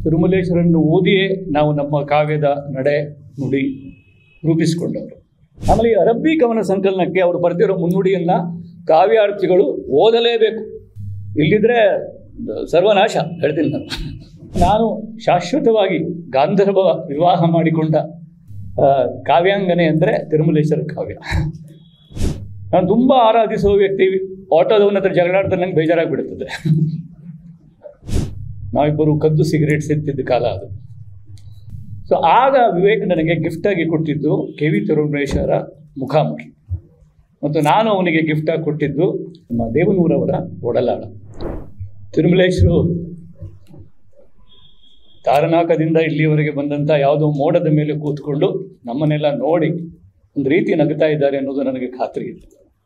ತಿರುಮಲೇಶ್ವರನ್ನು ಓದಿಯೇ ನಾವು ನಮ್ಮ ಕಾವ್ಯದ ನಡೆ ನುಡಿ ರೂಪಿಸಿಕೊಂಡವರು ಆಮೇಲೆ ಈ ಅರಬ್ಬಿ ಕವನ ಸಂಕಲನಕ್ಕೆ ಅವರು ಬರೆದಿರೋ ಮುನ್ನುಡಿಯನ್ನ ಕಾವ್ಯಾರ್ಥಿಗಳು ಓದಲೇಬೇಕು ಇಲ್ಲಿದ್ರೆ ಸರ್ವನಾಶ ಹೇಳ್ತೀನಿ ನಾನು ನಾನು ಶಾಶ್ವತವಾಗಿ ಗಾಂಧರ್ವ ವಿವಾಹ ಮಾಡಿಕೊಂಡ ಆ, ಕಾವ್ಯಾಂಗನೆ ಅಂದರೆ ತಿರುಮಲೇಶ್ವರ ಕಾವ್ಯ ನಾನು ತುಂಬ ಆರಾಧಿಸುವ ವ್ಯಕ್ತಿ ಆಟೋದವನ ಹತ್ರ ಜಗಳಾಡ್ತಾ ನಂಗೆ ಬೇಜಾರಾಗ್ಬಿಡುತ್ತದೆ ನಾವಿಬ್ಬರು ಕದ್ದು ಸಿಗರೇಟ್ ಸೇರ್ತಿದ್ದ ಕಾಲ ಅದು ಸೊ ಆಗ ವಿವೇಕ್ ನನಗೆ ಗಿಫ್ಟಾಗಿ ಕೊಟ್ಟಿದ್ದು ಕೆ ವಿ ತಿರುಮಲೇಶ್ವರ ಮುಖಾಮುಖಿ ಮತ್ತು ನಾನು ಅವನಿಗೆ ಗಿಫ್ಟಾಗಿ ಕೊಟ್ಟಿದ್ದು ನಮ್ಮ ದೇವನೂರವರ ಒಡಲಾಳ ತಿರುಮಲೇಶ್ವರು ತಾರನಾಕದಿಂದ ಇಲ್ಲಿಯವರೆಗೆ ಬಂದಂಥ ಯಾವುದೋ ಮೋಡದ ಮೇಲೆ ಕೂತ್ಕೊಂಡು ನಮ್ಮನ್ನೆಲ್ಲ ನೋಡಿ ಒಂದು ರೀತಿ ನಗುತ್ತಾ ಇದ್ದಾರೆ ಅನ್ನೋದು ನನಗೆ ಖಾತ್ರಿ ಇದೆ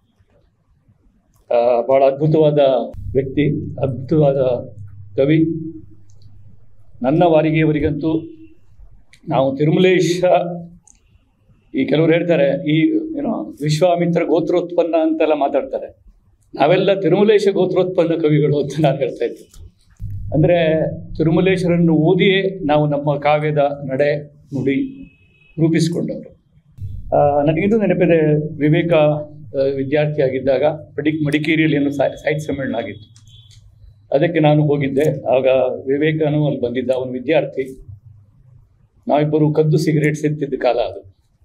ಆ, ಬಹಳ ಅದ್ಭುತವಾದ ವ್ಯಕ್ತಿ ಅದ್ಭುತವಾದ ಕವಿ ನನ್ನ ವಾರಿಗೆಯವರಿಗಂತೂ ನಾವು ತಿರುಮಲೇಶ ಈ ಕೆಲವರು ಹೇಳ್ತಾರೆ ಈ ಏನೋ ವಿಶ್ವಾಮಿತ್ರ ಗೋತ್ರೋತ್ಪನ್ನ ಅಂತೆಲ್ಲ ಮಾತಾಡ್ತಾರೆ ನಾವೆಲ್ಲ ತಿರುಮಲೇಶ ಗೋತ್ರೋತ್ಪನ್ನ ಕವಿಗಳು ಅಂತ ನಾನು ಹೇಳ್ತಾ ಇದ್ದೆ ಅಂದರೆ ತಿರುಮಲೇಶ್ವರನ್ನು ಓದಿಯೇ ನಾವು ನಮ್ಮ ಕಾವ್ಯದ ನಡೆ ನುಡಿ ರೂಪಿಸಿಕೊಂಡವರು ಆ, ನನಗಿದು ನೆನಪಿದೆ ವಿವೇಕ ಆ, ವಿದ್ಯಾರ್ಥಿಯಾಗಿದ್ದಾಗ ಮಡಿ ಮಡಿಕೇರಿಯಲ್ಲಿ ಏನು ಸಾಹಿ- ಸಾಹಿತ್ಯ ಸಮ್ಮೇಳನ ಆಗಿತ್ತು ಅದಕ್ಕೆ ನಾನು ಹೋಗಿದ್ದೆ ಆಗ ವಿವೇಕನು ಅಲ್ಲಿ ಬಂದಿದ್ದ ಅವನು ವಿದ್ಯಾರ್ಥಿ ನಾವಿಬ್ಬರು ಕದ್ದು ಸಿಗರೇಟ್ ಸೇರ್ತಿದ್ದ ಕಾಲ ಅದು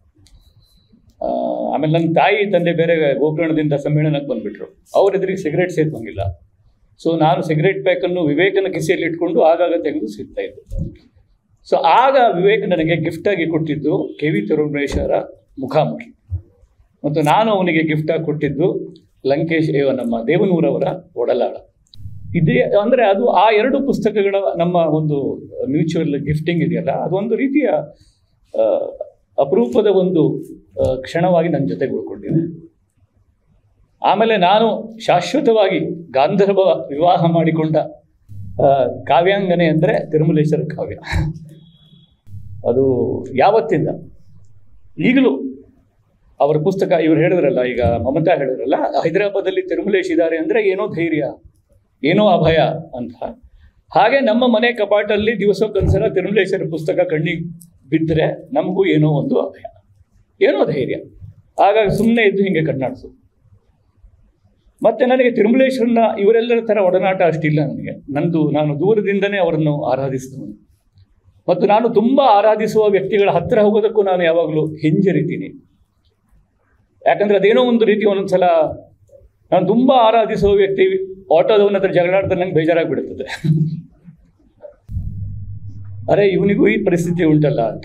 ಆ, ಆಮೇಲೆ ನನ್ನ ತಾಯಿ ತಂದೆ ಬೇರೆ ಗೋಕರ್ಣದಿಂದ ಸಮ್ಮೇಳನಕ್ಕೆ ಬಂದ್ಬಿಟ್ರು ಅವ್ರ ಎದುರಿಗೆ ಸಿಗರೇಟ್ ಸೇರ್ಕೊಂಗಿಲ್ಲ ಸೊ ನಾನು ಸಿಗರೇಟ್ ಪ್ಯಾಕನ್ನು ವಿವೇಕನ ಕಿಸೆಯಲ್ಲಿ ಇಟ್ಕೊಂಡು ಆಗಾಗ ತೆಗೆದು ಸಿಗ್ತಾ ಇದ್ದೆ ಸೊ ಆಗ ವಿವೇಕ್ ನನಗೆ ಗಿಫ್ಟಾಗಿ ಕೊಟ್ಟಿದ್ದು ಕೆ ವಿ ತಿರುಮಲೇಶ್ವರ ಮುಖಾಮುಖಿ ಮತ್ತು ನಾನು ಅವನಿಗೆ ಗಿಫ್ಟಾಗಿ ಕೊಟ್ಟಿದ್ದು ಲಂಕೇಶ್ ಇವ ನಮ್ಮ ದೇವನೂರವರ ಒಡಲಾಳ ಇದೇ ಅಂದರೆ ಅದು ಆ ಎರಡು ಪುಸ್ತಕಗಳ ನಮ್ಮ ಒಂದು ಮ್ಯೂಚುವಲ್ ಗಿಫ್ಟಿಂಗ್ ಇದೆಯಲ್ಲ ಅದೊಂದು ರೀತಿಯ ಆ, ಅಪರೂಪದ ಒಂದು ಆ, ಕ್ಷಣವಾಗಿ ನನ್ನ ಜೊತೆಗೆ ಉಳ್ಕೊಂಡಿದೆ ಆಮೇಲೆ ನಾನು ಶಾಶ್ವತವಾಗಿ ಗಾಂಧರ್ವ ವಿವಾಹ ಮಾಡಿಕೊಂಡ ಆ, ಕಾವ್ಯಾಂಗನೆ ಅಂದರೆ ತಿರುಮಲೇಶ್ವರ ಕಾವ್ಯ ಅದು ಯಾವತ್ತಿಂದ ಈಗಲೂ ಅವರ ಪುಸ್ತಕ ಇವ್ರು ಹೇಳಿದ್ರಲ್ಲ ಈಗ ಮಮತಾ ಹೇಳಿದ್ರಲ್ಲ ಹೈದರಾಬಾದಲ್ಲಿ ತಿರುಮಲೇಶ್ ಇದ್ದಾರೆ ಅಂದರೆ ಏನೋ ಧೈರ್ಯ ಏನೋ ಅಭಯ ಅಂತ ಹಾಗೆ ನಮ್ಮ ಮನೆ ಕಪಾಟಲ್ಲಿ ದಿವಸಕ್ಕೊಂದ್ಸಲ ತಿರುಮಲೇಶ್ವರ ಪುಸ್ತಕ ಕಣ್ಣಿಗೆ ಬಿದ್ದರೆ ನಮಗೂ ಏನೋ ಒಂದು ಅಭಯ ಏನೋ ಧೈರ್ಯ ಹಾಗಾಗಿ ಸುಮ್ಮನೆ ಇದ್ದು ಹಿಂಗೆ ಕಣ್ಣಾಡಿಸು ಮತ್ತೆ ನನಗೆ ತಿರುಮಲೇಶ್ವರನ ಇವರೆಲ್ಲರ ಥರ ಒಡನಾಟ ಅಷ್ಟಿಲ್ಲ ನನಗೆ ನಂದು ನಾನು ದೂರದಿಂದನೇ ಅವರನ್ನು ಆರಾಧಿಸಿದವನು ಮತ್ತು ನಾನು ತುಂಬ ಆರಾಧಿಸುವ ವ್ಯಕ್ತಿಗಳ ಹತ್ತಿರ ಹೋಗೋದಕ್ಕೂ ನಾನು ಯಾವಾಗಲೂ ಹಿಂಜರಿತೀನಿ ಯಾಕಂದ್ರೆ ಅದೇನೋ ಒಂದು ರೀತಿ ಒಂದೊಂದ್ಸಲ ನಾನು ತುಂಬ ಆರಾಧಿಸುವ ವ್ಯಕ್ತಿ ಆಟೋದವನ ಹತ್ರ ಜಗಳಾಡ್ತಾ ನಂಗೆ ಬೇಜಾರಾಗ್ಬಿಡುತ್ತದೆ ಅರೆ ಇವನಿಗೂ ಈ ಪರಿಸ್ಥಿತಿ ಉಂಟಲ್ಲ ಅಂತ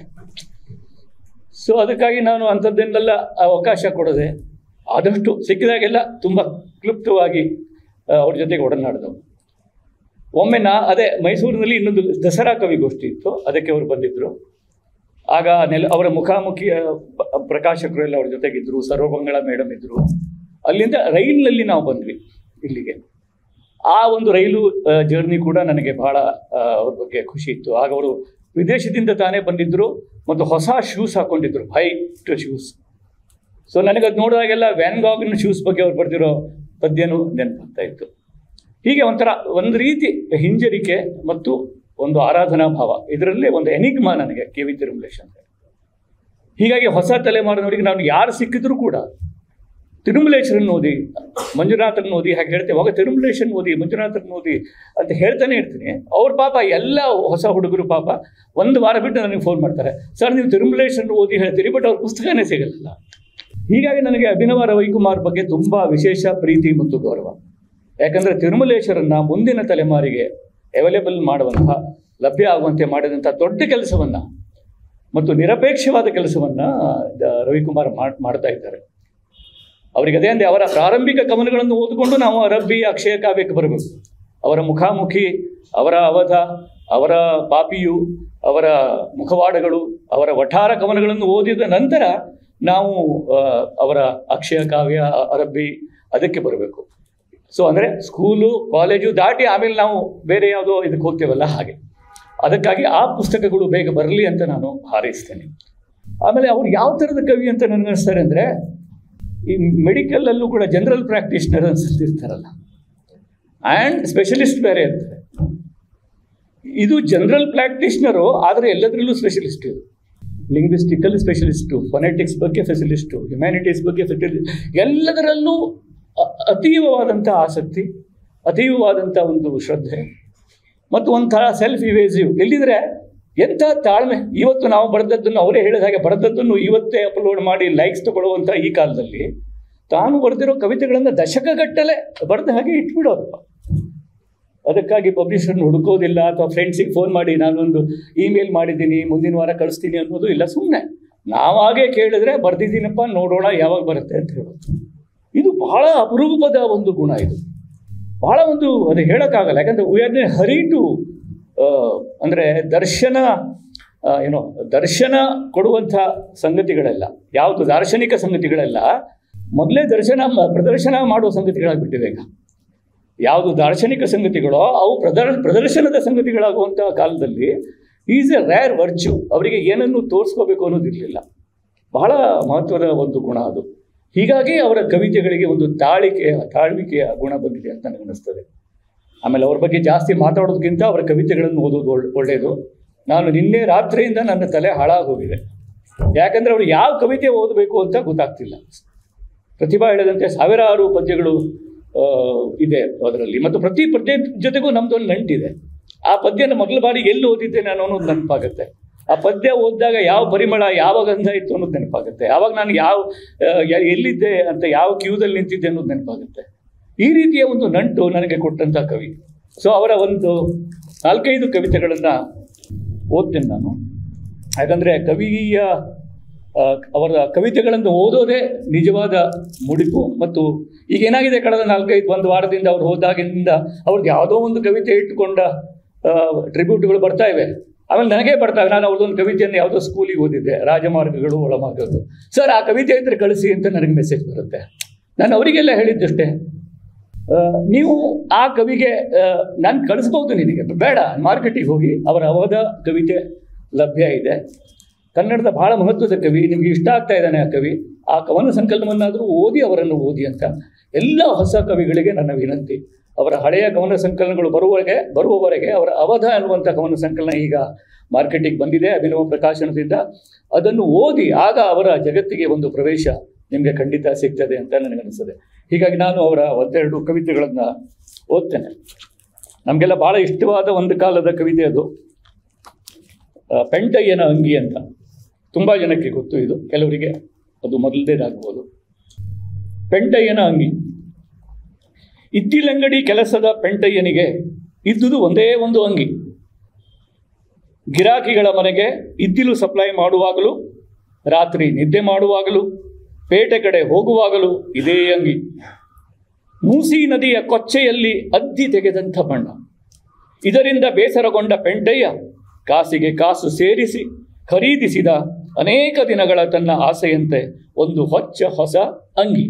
ಸೊ ಅದಕ್ಕಾಗಿ ನಾನು ಅಂಥದ್ದನ್ನೆಲ್ಲ ಅವಕಾಶ ಕೊಡದೆ ಆದಷ್ಟು ಸಿಕ್ಕಿದಾಗೆಲ್ಲ ತುಂಬ ಕ್ಲುಪ್ತವಾಗಿ ಆ, ಅವ್ರ ಜೊತೆಗೆ ಒಡನಾಡಿದವು ಒಮ್ಮೆ ನಾ ಅದೇ ಮೈಸೂರಿನಲ್ಲಿ ಇನ್ನೊಂದು ದಸರಾ ಕವಿಗೋಷ್ಠಿ ಇತ್ತು ಅದಕ್ಕೆ ಅವರು ಬಂದಿದ್ದರು ಆಗ ನೆಲ ಅವರ ಮುಖಾಮುಖಿಯ ಪ- ಪ್ರಕಾಶಕರು ಎಲ್ಲ ಅವ್ರ ಜೊತೆಗಿದ್ರು ಸರ್ವಮಂಗಳ ಮೇಡಮ್ ಇದ್ದರು ಅಲ್ಲಿಂದ ರೈಲಿನಲ್ಲಿ ನಾವು ಬಂದ್ವಿ ಇಲ್ಲಿಗೆ ಆ ಒಂದು ರೈಲು ಜರ್ನಿ ಕೂಡ ನನಗೆ ಬಹಳ ಆ, ಅವ್ರ ಬಗ್ಗೆ ಖುಷಿ ಇತ್ತು ಆಗ ಅವರು ವಿದೇಶದಿಂದ ತಾನೇ ಬಂದಿದ್ದರು ಮತ್ತು ಹೊಸ ಶೂಸ್ ಹಾಕೊಂಡಿದ್ರು ವೈಟ್ ಶೂಸ್ ಸೊ ನನಗೆ ಅದು ನೋಡಿದಾಗೆಲ್ಲ ವ್ಯಾನ್ಗಾಗಿನ ಶೂಸ್ ಬಗ್ಗೆ ಅವ್ರು ಬರೆದಿರೋ ಪದ್ಯನೂ ನೆನಪಾಗ್ತಾ ಇತ್ತು ಹೀಗೆ ಒಂಥರ ಒಂದು ರೀತಿ ಹಿಂಜರಿಕೆ ಮತ್ತು ಒಂದು ಆರಾಧನಾ ಭಾವ ಇದರಲ್ಲೇ ಒಂದು ಎನಿಗ್ಮಾ ನನಗೆ ಕೆ ವಿ ತಿರುಮಲೇಶ್ ಅಂತ ಹೀಗಾಗಿ ಹೊಸ ತಲೆಮಾರಿನವರಿಗೆ ನಾನು ಯಾರು ಸಿಕ್ಕಿದ್ರು ಕೂಡ ತಿರುಮಲೇಶ್ವರನ್ ಓದಿ ಮಂಜುನಾಥನ್ ಓದಿ ಹಾಗೆ ಹೇಳ್ತೇವೆ ಅವಾಗ ತಿರುಮಲೇಶನ್ ಓದಿ ಮಂಜುನಾಥನ್ ಓದಿ ಅಂತ ಹೇಳ್ತಾನೆ ಇರ್ತೀನಿ ಅವ್ರ ಪಾಪ ಎಲ್ಲ ಹೊಸ ಹುಡುಗರು ಪಾಪ ಒಂದು ವಾರ ಬಿಟ್ಟು ನನಗೆ ಫೋನ್ ಮಾಡ್ತಾರೆ ಸರ್ ನೀವು ತಿರುಮಲೇಶನ್ ಓದಿ ಹೇಳ್ತೀರಿ ಬಟ್ ಅವ್ರ ಪುಸ್ತಕನೇ ಸಿಗಲ್ಲ ಹೀಗಾಗಿ ನನಗೆ ಅಭಿನವ ರವಿಕುಮಾರ್ ಬಗ್ಗೆ ತುಂಬ ವಿಶೇಷ ಪ್ರೀತಿ ಮತ್ತು ಗೌರವ ಯಾಕಂದರೆ ತಿರುಮಲೇಶ್ವರನ್ನ ಮುಂದಿನ ತಲೆಮಾರಿಗೆ ಅವೈಲೇಬಲ್ ಮಾಡುವಂತಹ ಲಭ್ಯ ಆಗುವಂತೆ ಮಾಡಿದಂಥ ದೊಡ್ಡ ಕೆಲಸವನ್ನು ಮತ್ತು ನಿರಪೇಕ್ಷವಾದ ಕೆಲಸವನ್ನು ರವಿಕುಮಾರ್ ಮಾಡ್ ಮಾಡ್ತಾ ಇದ್ದಾರೆ ಅವರಿಗೆ ಅದೇ ಅಂದರೆ ಅವರ ಪ್ರಾರಂಭಿಕ ಕವನಗಳನ್ನು ಓದಿಕೊಂಡು ನಾವು ಅರಬ್ಬಿ ಅಕ್ಷಯ ಕಾವ್ಯಕ್ಕೆ ಬರಬೇಕು ಅವರ ಮುಖಾಮುಖಿ ಅವರ ಅವಧ ಅವರ ಪಾಪಿಯು ಅವರ ಮುಖವಾಡಗಳು ಅವರ ವಠಾರ ಕವನಗಳನ್ನು ಓದಿದ ನಂತರ ನಾವು ಆ, ಅವರ ಅಕ್ಷಯ ಕಾವ್ಯ ಅರಬ್ಬಿ ಅದಕ್ಕೆ ಬರಬೇಕು ಸೊ ಅಂದರೆ ಸ್ಕೂಲು ಕಾಲೇಜು ದಾಟಿ ಆಮೇಲೆ ನಾವು ಬೇರೆ ಯಾವುದೋ ಇದಕ್ಕೆ ಹೋಗ್ತೇವಲ್ಲ ಹಾಗೆ ಅದಕ್ಕಾಗಿ ಆ ಪುಸ್ತಕಗಳು ಬೇಗ ಬರಲಿ ಅಂತ ನಾನು ಹಾರೈಸ್ತೇನೆ ಆಮೇಲೆ ಅವ್ರು ಯಾವ ಥರದ ಕವಿ ಅಂತ ನನಗನ್ನಿಸ್ತಾರೆ ಅಂದರೆ ಈ ಮೆಡಿಕಲಲ್ಲೂ ಕೂಡ ಜನರಲ್ ಪ್ರಾಕ್ಟೀಷ್ನರ್ ಅನ್ಸಿರ್ತಾರಲ್ಲ ಆ್ಯಂಡ್ ಸ್ಪೆಷಲಿಸ್ಟ್ ಬೇರೆ ಇರ್ತಾರೆ ಇದು ಜನರಲ್ ಪ್ರಾಕ್ಟೀಷನರು ಆದರೆ ಎಲ್ಲದರಲ್ಲೂ ಸ್ಪೆಷಲಿಸ್ಟ್ ಇದು ಲಿಂಗ್ವಿಸ್ಟಿಕಲ್ ಸ್ಪೆಷಲಿಸ್ಟು ಫೊನೆಟಿಕ್ಸ್ ಬಗ್ಗೆ ಸ್ಪೆಷಲಿಸ್ಟು ಹ್ಯುಮ್ಯಾನಿಟೀಸ್ ಬಗ್ಗೆ ಸ್ಪೆಷಲಿಸ್ಟ್ ಎಲ್ಲದರಲ್ಲೂ ಅ- ಅತೀವವಾದಂಥ ಆಸಕ್ತಿ ಅತೀವವಾದಂಥ ಒಂದು ಶ್ರದ್ಧೆ ಮತ್ತು ಒಂಥರ ಸೆಲ್ಫ್ ಇವೇಸಿವ್ ಎಲ್ಲಿದ್ರೆ ಎಂಥ ತಾಳ್ಮೆ ಇವತ್ತು ನಾವು ಬರೆದದ್ದನ್ನು ಅವರೇ ಹೇಳಿದ ಹಾಗೆ ಬರೆದದ್ದನ್ನು ಇವತ್ತೇ ಅಪ್ಲೋಡ್ ಮಾಡಿ ಲೈಕ್ಸ್ ತಗೊಳ್ಳುವಂಥ ಈ ಕಾಲದಲ್ಲಿ ತಾನು ಬರೆದಿರೋ ಕವಿತೆಗಳನ್ನು ದಶಕಗಟ್ಟಲೆ ಬರೆದ ಹಾಗೆ ಇಟ್ಬಿಡೋದು ಅದಕ್ಕಾಗಿ ಪಬ್ಲಿಷರ್ನ ಹುಡುಕೋದಿಲ್ಲ ಅಥವಾ ಫ್ರೆಂಡ್ಸಿಗೆ ಫೋನ್ ಮಾಡಿ ನಾನೊಂದು ಇಮೇಲ್ ಮಾಡಿದ್ದೀನಿ ಮುಂದಿನ ವಾರ ಕಳಿಸ್ತೀನಿ ಅನ್ನೋದು ಇಲ್ಲ ಸುಮ್ಮನೆ ನಾವಾಗೇ ಕೇಳಿದ್ರೆ ಬರ್ದಿದ್ದೀನಪ್ಪ ನೋಡೋಣ ಯಾವಾಗ ಬರುತ್ತೆ ಅಂತ ಹೇಳೋದು ಇದು ಬಹಳ ಅಪರೂಪದ ಒಂದು ಗುಣ ಇದು ಬಹಳ ಒಂದು ಅದು ಹೇಳೋಕ್ಕಾಗಲ್ಲ ಯಾಕಂದರೆ ವಿ ಆರ್ ಹರಿ ಟು ಅಂದರೆ ದರ್ಶನ ಆ, ಏನೋ ದರ್ಶನ ಕೊಡುವಂಥ ಸಂಗತಿಗಳೆಲ್ಲ ಯಾವುದು ದಾರ್ಶನಿಕ ಸಂಗತಿಗಳೆಲ್ಲ ಮೊದಲೇ ದರ್ಶನ ಮ- ಪ್ರದರ್ಶನ ಮಾಡುವ ಸಂಗತಿಗಳಾಗ್ಬಿಟ್ಟಿವೆ ಈಗ ಯಾವುದು ದಾರ್ಶನಿಕ ಸಂಗತಿಗಳೋ ಅವು ಪ್ರದರ್ ಪ್ರದರ್ಶನದ ಸಂಗತಿಗಳಾಗುವಂಥ ಕಾಲದಲ್ಲಿ ಈಸ್ ಎ ರೇರ್ ವರ್ಚ್ಯೂ ಅವರಿಗೆ ಏನನ್ನು ತೋರಿಸ್ಕೋಬೇಕು ಅನ್ನೋದಿರಲಿಲ್ಲ ಬಹಳ ಮಹತ್ವದ ಒಂದು ಗುಣ ಅದು ಹೀಗಾಗಿ ಅವರ ಕವಿತೆಗಳಿಗೆ ಒಂದು ತಾಳಿಕೆಯ ತಾಳ್ವಿಕೆಯ ಗುಣ ಬಂದಿದೆ ಅಂತ ನನಗನ್ನಿಸ್ತದೆ ಆಮೇಲೆ ಅವ್ರ ಬಗ್ಗೆ ಜಾಸ್ತಿ ಮಾತಾಡೋದಕ್ಕಿಂತ ಅವರ ಕವಿತೆಗಳನ್ನು ಓದೋದು ಒಳ್ಳೆ ಒಳ್ಳೆಯದು ನಾನು ನಿನ್ನೆ ರಾತ್ರಿಯಿಂದ ನನ್ನ ತಲೆ ಹಾಳಾಗೋಗಿದೆ ಯಾಕಂದರೆ ಅವರು ಯಾವ ಕವಿತೆ ಓದಬೇಕು ಅಂತ ಗೊತ್ತಾಗ್ತಿಲ್ಲ ಪ್ರತಿಭಾ ಹೇಳಿದಂತೆ ಸಾವಿರಾರು ಪದ್ಯಗಳು ಆ, ಇದೆ ಅದರಲ್ಲಿ ಮತ್ತು ಪ್ರತಿ ಪದ್ಯ ಜೊತೆಗೂ ನಮ್ದೊಂದು ನಂಟಿದೆ ಆ ಪದ್ಯನ ಮೊದಲ ಬಾರಿ ಎಲ್ಲಿ ಓದಿದ್ದೆ ನಾನು ಅನ್ನೋದು ನೆನಪಾಗುತ್ತೆ ಆ ಪದ್ಯ ಓದಿದಾಗ ಯಾವ ಪರಿಮಳ ಯಾವ ಗಂಧ ಇತ್ತು ಅನ್ನೋದು ನೆನಪಾಗುತ್ತೆ ಯಾವಾಗ ನಾನು ಯಾವ ಆ, ಯ- ಎಲ್ಲಿದ್ದೆ ಅಂತ ಯಾವ ಕ್ಯೂದಲ್ಲಿ ನಿಂತಿದ್ದೆ ಅನ್ನೋದು ನೆನಪಾಗುತ್ತೆ ಈ ರೀತಿಯ ಒಂದು ನಂಟು ನನಗೆ ಕೊಟ್ಟಂಥ ಕವಿ ಸೊ ಅವರ ಒಂದು ನಾಲ್ಕೈದು ಕವಿತೆಗಳನ್ನು ಓದ್ತೇನೆ ನಾನು ಯಾಕಂದರೆ ಕವಿಯ ಆ, ಅವರ ಕವಿತೆಗಳನ್ನು ಓದೋದೇ ನಿಜವಾದ ಮುಡಿಪು ಮತ್ತು ಈಗ ಏನಾಗಿದೆ ಕಳೆದ ನಾಲ್ಕೈದು ಒಂದು ವಾರದಿಂದ ಅವ್ರು ಹೋದಾಗಿನಿಂದ ಅವ್ರದ್ದು ಯಾವುದೋ ಒಂದು ಕವಿತೆ ಇಟ್ಟುಕೊಂಡ ಟ್ರಿಬ್ಯೂಟ್ಗಳು ಬರ್ತಾ ಇವೆ ಆಮೇಲೆ ನನಗೇ ಬರ್ತಾವೆ ನಾನು ಅವ್ರದ್ದೊಂದು ಕವಿತೆಯನ್ನು ಯಾವುದೋ ಸ್ಕೂಲಿಗೆ ಓದಿದ್ದೆ ರಾಜಮಾರ್ಗಗಳು ಒಳಮಾರ್ಗಗಳು ಸರ್ ಆ ಕವಿತೆ ಇದ್ರೆ ಕಳಿಸಿ ಅಂತ ನನಗೆ ಮೆಸೇಜ್ ಬರುತ್ತೆ ನಾನು ಅವರಿಗೆಲ್ಲ ಹೇಳಿದ್ದಷ್ಟೇ ಆ, ನೀವು ಆ ಕವಿಗೆ ನಾನು ಕಳಿಸ್ಬೋದು ನಿನಗೆ ಬೇಡ ಮಾರ್ಕೆಟಿಗೆ ಹೋಗಿ ಅವರ ಅವಧ ಕವಿತೆ ಲಭ್ಯ ಇದೆ ಕನ್ನಡದ ಬಹಳ ಮಹತ್ವದ ಕವಿ ನಿಮಗೆ ಇಷ್ಟ ಆಗ್ತಾ ಇದ್ದಾನೆ ಆ ಕವಿ ಆ ಕವನ ಸಂಕಲನವನ್ನಾದರೂ ಓದಿ ಅವರನ್ನು ಓದಿ ಅಂತ ಎಲ್ಲ ಹೊಸ ಕವಿಗಳಿಗೆ ನನ್ನ ವಿನಂತಿ ಅವರ ಹಳೆಯ ಕವನ ಸಂಕಲನಗಳು ಬರುವವರೆಗೆ ಬರುವವರೆಗೆ ಅವರ ಅವಧ ಅನ್ನುವಂಥ ಕವನ ಸಂಕಲನ ಈಗ ಮಾರ್ಕೆಟಿಗೆ ಬಂದಿದೆ ಅಭಿನವ ಪ್ರಕಾಶನದಿಂದ ಅದನ್ನು ಓದಿ ಆಗ ಅವರ ಜಗತ್ತಿಗೆ ಒಂದು ಪ್ರವೇಶ ನಿಮಗೆ ಖಂಡಿತ ಸಿಗ್ತದೆ ಅಂತ ನನಗನ್ನಿಸ್ತದೆ ಹೀಗಾಗಿ ನಾನು ಅವರ ಒಂದೆರಡು ಕವಿತೆಗಳನ್ನು ಓದ್ತೇನೆ ನಮಗೆಲ್ಲ ಭಾಳ ಇಷ್ಟವಾದ ಒಂದು ಕಾಲದ ಕವಿತೆ ಅದು ಆ, ಪೆಂಟಯ್ಯನ ಅಂಗಿ ಅಂತ ತುಂಬ ಜನಕ್ಕೆ ಗೊತ್ತು ಇದು ಕೆಲವರಿಗೆ ಅದು ಮೊದಲನೇದಾಗ್ಬೋದು ಪೆಂಟಯ್ಯನ ಅಂಗಿ ಇದ್ದಿಲಂಗಡಿ ಕೆಲಸದ ಪೆಂಟಯ್ಯನಿಗೆ ಇದ್ದುದು ಒಂದೇ ಒಂದು ಅಂಗಿ ಗಿರಾಕಿಗಳ ಮನೆಗೆ ಇದ್ದಿಲು ಸಪ್ಲೈ ಮಾಡುವಾಗಲೂ ರಾತ್ರಿ ನಿದ್ದೆ ಮಾಡುವಾಗಲೂ ಪೇಟೆ ಕಡೆ ಹೋಗುವಾಗಲೂ ಇದೇ ಅಂಗಿ ಮೂಸಿ ನದಿಯ ಕೊಚ್ಚೆಯಲ್ಲಿ ಅದ್ದಿ ತೆಗೆದಂಥ ಬಣ್ಣ ಇದರಿಂದ ಬೇಸರಗೊಂಡ ಪೆಂಟಯ್ಯ ಕಾಸಿಗೆ ಕಾಸು ಸೇರಿಸಿ ಖರೀದಿಸಿದ ಅನೇಕ ದಿನಗಳ ತನ್ನ ಆಸೆಯಂತೆ ಒಂದು ಹೊಚ್ಚ ಹೊಸ ಅಂಗಿ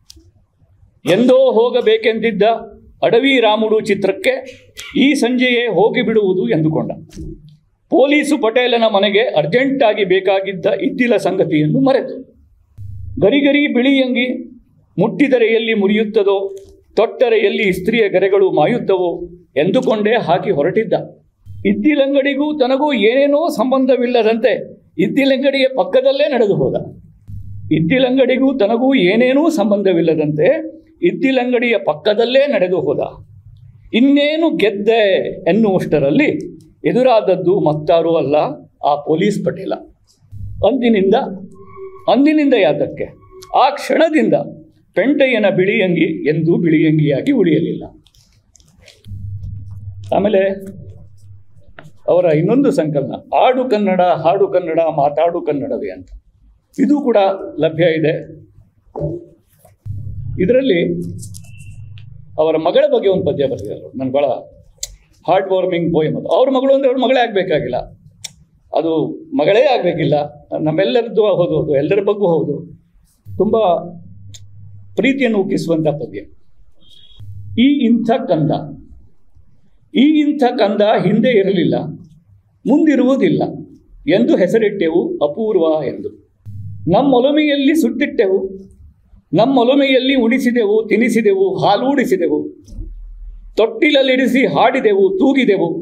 ಎಂದೋ ಹೋಗಬೇಕೆಂದಿದ್ದ ಅಡವಿ ರಾಮುಡು ಚಿತ್ರಕ್ಕೆ ಈ ಸಂಜೆಯೇ ಹೋಗಿಬಿಡುವುದು ಎಂದುಕೊಂಡ ಪೊಲೀಸು ಪಟೇಲನ ಮನೆಗೆ ಅರ್ಜೆಂಟಾಗಿ ಬೇಕಾಗಿದ್ದ ಇದ್ದಿಲ ಸಂಗತಿಯನ್ನು ಮರೆತು ಗರಿಗರಿ ಬಿಳಿ ಅಂಗಿ ಮುಟ್ಟಿದರೆ ಎಲ್ಲಿ ಮುರಿಯುತ್ತದೋ ತೊಟ್ಟರೆ ಎಲ್ಲಿ ಸ್ತ್ರೀಯ ಗೆರೆಗಳು ಮಾಯುತ್ತವೋ ಎಂದುಕೊಂಡೇ ಹಾಕಿ ಹೊರಟಿದ್ದ ಇದ್ದಿಲಂಗಡಿಗೂ ತನಗೂ ಏನೇನೋ ಸಂಬಂಧವಿಲ್ಲದಂತೆ ಇದ್ದಿಲಂಗಡಿಯ ಪಕ್ಕದಲ್ಲೇ ನಡೆದು ಹೋದ ಇದ್ದಿಲಂಗಡಿಗೂ ತನಗೂ ಏನೇನೂ ಸಂಬಂಧವಿಲ್ಲದಂತೆ ಇದ್ದಿಲಂಗಡಿಯ ಪಕ್ಕದಲ್ಲೇ ನಡೆದು ಹೋದ ಇನ್ನೇನು ಗೆದ್ದೆ ಎನ್ನುವಷ್ಟರಲ್ಲಿ ಎದುರಾದದ್ದು ಮತ್ತಾರೂ ಅಲ್ಲ ಆ ಪೊಲೀಸ್ ಪಟೇಲ ಅಂದಿನಿಂದ ಅಂದಿನಿಂದ ಯಾತಕ್ಕೆ ಆ ಕ್ಷಣದಿಂದ ಪೆಂಟಯ್ಯನ ಬಿಳಿಯಂಗಿ ಎಂದೂ ಬಿಳಿಯಂಗಿಯಾಗಿ ಉಳಿಯಲಿಲ್ಲ ಆಮೇಲೆ ಅವರ ಇನ್ನೊಂದು ಸಂಕಲನ ಆಡು ಕನ್ನಡ ಹಾಡು ಕನ್ನಡ ಮಾತಾಡು ಕನ್ನಡವೇ ಅಂತ ಇದು ಕೂಡ ಲಭ್ಯ ಇದೆ ಇದರಲ್ಲಿ ಅವರ ಮಗಳ ಬಗ್ಗೆ ಒಂದು ಪದ್ಯ ಬರೆದಿದ್ದಾರೆ ನನ್ಗೆ ಭಾಳ ಹಾರ್ಟ್ ವಾರ್ಮಿಂಗ್ ಪೋಯಮ್ ಅದು ಅವ್ರ ಮಗಳು ಅಂದರೆ ಅವ್ರ ಮಗಳೇ ಆಗಬೇಕಾಗಿಲ್ಲ ಅದು ಮಗಳೇ ಆಗಬೇಕಿಲ್ಲ ನಮ್ಮೆಲ್ಲರದ್ದು ಹೌದು ಹೌದು ಎಲ್ಲರ ಬಗ್ಗೂ ಹೌದು ತುಂಬ ಪ್ರೀತಿಯನ್ನು ಉಕ್ಕಿಸುವಂಥ ಪದ್ಯ ಈ ಇಂಥ ಕಂದ ಈ ಇಂಥ ಕಂದ ಹಿಂದೆ ಇರಲಿಲ್ಲ ಮುಂದಿರುವುದಿಲ್ಲ ಎಂದು ಹೆಸರಿಟ್ಟೆವು ಅಪೂರ್ವ ಎಂದು ನಮ್ಮೊಲಮೆಯಲ್ಲಿ ಸುಟ್ಟಿಟ್ಟೆವು ನಮ್ಮೊಲಮೆಯಲ್ಲಿ ಉಣಿಸಿದೆವು ತಿನಿಸಿದೆವು ಹಾಲೂಡಿಸಿದೆವು ತೊಟ್ಟಿಲಲ್ಲಿಡಿಸಿ ಹಾಡಿದೆವು ತೂಗಿದೆವು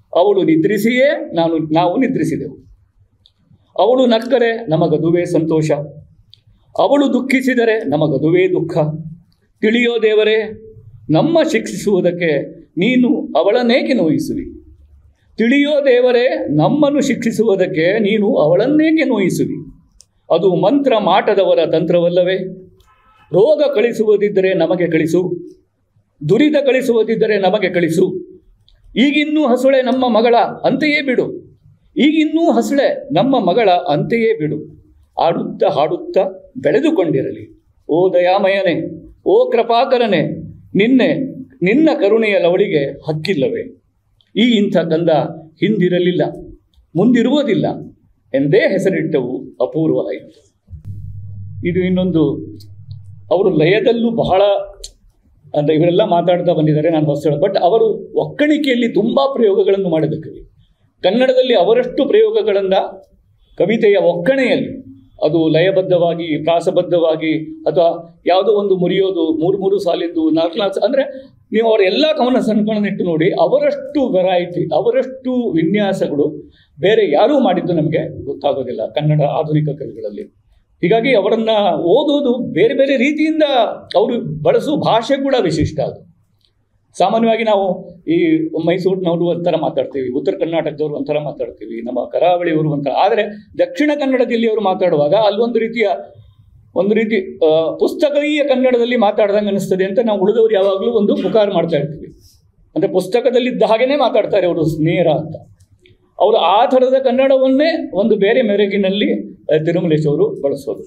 ಅವಳು ನಿದ್ರಿಸಿಯೇ ನಾನು ನಾವು ನಿದ್ರಿಸಿದೆವು ಅವಳು ನಕ್ಕರೆ ನಮಗದುವೇ ಸಂತೋಷ ಅವಳು ದುಃಖಿಸಿದರೆ ನಮಗದುವೇ ದುಃಖ ತಿಳಿಯೋ ದೇವರೇ ನಮ್ಮ ಶಿಕ್ಷಿಸುವುದಕ್ಕೆ ನೀನು ಅವಳನ್ನೇಕೆ ನೋಯಿಸುವಿ ತಿಳಿಯೋ ದೇವರೇ ನಮ್ಮನ್ನು ಶಿಕ್ಷಿಸುವುದಕ್ಕೆ ನೀನು ಅವಳನ್ನೇಕೆ ನೋಯಿಸುವಿ ಅದು ಮಂತ್ರ ಮಾಟದವರ ತಂತ್ರವಲ್ಲವೇ ರೋಗ ಕಳಿಸುವುದಿದ್ದರೆ ನಮಗೆ ಕಳಿಸು ದುರಿತ ಕಳಿಸುವುದಿದ್ದರೆ ನಮಗೆ ಕಳಿಸು ಈಗಿನ್ನೂ ಹಸುಳೆ ನಮ್ಮ ಮಗಳ ಅಂತೆಯೇ ಬಿಡು ಈಗಿನ್ನೂ ಹಸುಳೆ ನಮ್ಮ ಮಗಳ ಅಂತೆಯೇ ಬಿಡು ಆಡುತ್ತಾ ಹಾಡುತ್ತಾ ಬೆಳೆದುಕೊಂಡಿರಲಿ ಓ ದಯಾಮಯನೇ ಓ ಕೃಪಾಕರನೇ ನಿನ್ನೆ ನಿನ್ನ ಕರುಣೆಯ ಲವಳಿಗೆ ಹಕ್ಕಿಲ್ಲವೇ ಈ ಇಂಥ ಕಂದ ಹಿಂದಿರಲಿಲ್ಲ ಮುಂದಿರುವುದಿಲ್ಲ ಎಂದೇ ಹೆಸರಿಟ್ಟವು ಅಪೂರ್ವ ಆಯಿತು ಇದು ಇನ್ನೊಂದು ಅವರು ಲಯದಲ್ಲೂ ಬಹಳ ಅಂದರೆ ಇವರೆಲ್ಲ ಮಾತಾಡ್ತಾ ಬಂದಿದ್ದಾರೆ ನಾನು ಹೊಸ ಬಟ್ ಅವರು ಒಕ್ಕಣಿಕೆಯಲ್ಲಿ ತುಂಬ ಪ್ರಯೋಗಗಳನ್ನು ಮಾಡಿದ ಕವಿ ಕನ್ನಡದಲ್ಲಿ ಅವರಷ್ಟು ಪ್ರಯೋಗಗಳನ್ನು ಕವಿತೆಯ ಒಕ್ಕಣೆಯಲ್ಲಿ ಅದು ಲಯಬದ್ಧವಾಗಿ ಪ್ರಾಸಬದ್ಧವಾಗಿ ಅಥವಾ ಯಾವುದೋ ಒಂದು ಮುರಿಯೋದು ಮೂರು ಮೂರು ಸಾಲಿದ್ದು ನಾಲ್ಕು ನಾಲ್ಕು ಅಂದರೆ ನೀವು ಅವರ ಎಲ್ಲ ಕವನ ಸಂಕಲನ ಇಟ್ಟು ನೋಡಿ ಅವರಷ್ಟು ವೆರೈಟಿ ಅವರಷ್ಟು ವಿನ್ಯಾಸಗಳು ಬೇರೆ ಯಾರೂ ಮಾಡಿದ್ದು ನಮಗೆ ಗೊತ್ತಾಗೋದಿಲ್ಲ ಕನ್ನಡ ಆಧುನಿಕ ಕವಿಗಳಲ್ಲಿ ಹೀಗಾಗಿ ಅವರನ್ನು ಓದೋದು ಬೇರೆ ಬೇರೆ ರೀತಿಯಿಂದ ಅವರು ಬಳಸುವ ಭಾಷೆ ಕೂಡ ವಿಶಿಷ್ಟ ಅದು ಸಾಮಾನ್ಯವಾಗಿ ನಾವು ಈ ಮೈಸೂರಿನವರು ಒಂಥರ ಮಾತಾಡ್ತೀವಿ ಉತ್ತರ ಕರ್ನಾಟಕದವರು ಒಂಥರ ಮಾತಾಡ್ತೀವಿ ನಮ್ಮ ಕರಾವಳಿಯವರು ಒಂಥರ ಆದರೆ ದಕ್ಷಿಣ ಕನ್ನಡ ಜಿಲ್ಲೆಯವರು ಮಾತಾಡುವಾಗ ಅಲ್ಲೊಂದು ರೀತಿಯ ಒಂದು ರೀತಿ ಆ, ಪುಸ್ತಕೀಯ ಕನ್ನಡದಲ್ಲಿ ಮಾತಾಡ್ದಂಗೆ ಅನಿಸ್ತದೆ ಅಂತ ನಾವು ಉಳಿದವರು ಯಾವಾಗಲೂ ಒಂದು ಪುಕಾರು ಮಾಡ್ತಾ ಇರ್ತೀವಿ ಅಂದರೆ ಪುಸ್ತಕದಲ್ಲಿದ್ದ ಹಾಗೇನೆ ಮಾತಾಡ್ತಾರೆ ಅವರು ನೇರ ಅಂತ ಅವರು ಆ ಥರದ ಕನ್ನಡವನ್ನೇ ಒಂದು ಬೇರೆ ಮೆರುಗಿನಲ್ಲಿ ಆ, ತಿರುಮಲೇಶ್ ಅವರು ಬಳಸೋದು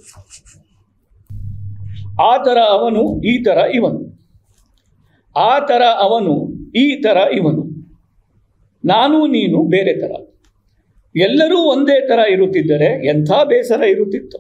ಆ ಥರ ಅವನು ಈ ಥರ ಇವನು ಆ ಥರ ಅವನು ಈ ಥರ ಇವನು ನಾನು ನೀನು ಬೇರೆ ಥರ ಎಲ್ಲರೂ ಒಂದೇ ಥರ ಇರುತ್ತಿದ್ದರೆ ಎಂಥ ಬೇಸರ ಇರುತ್ತಿತ್ತು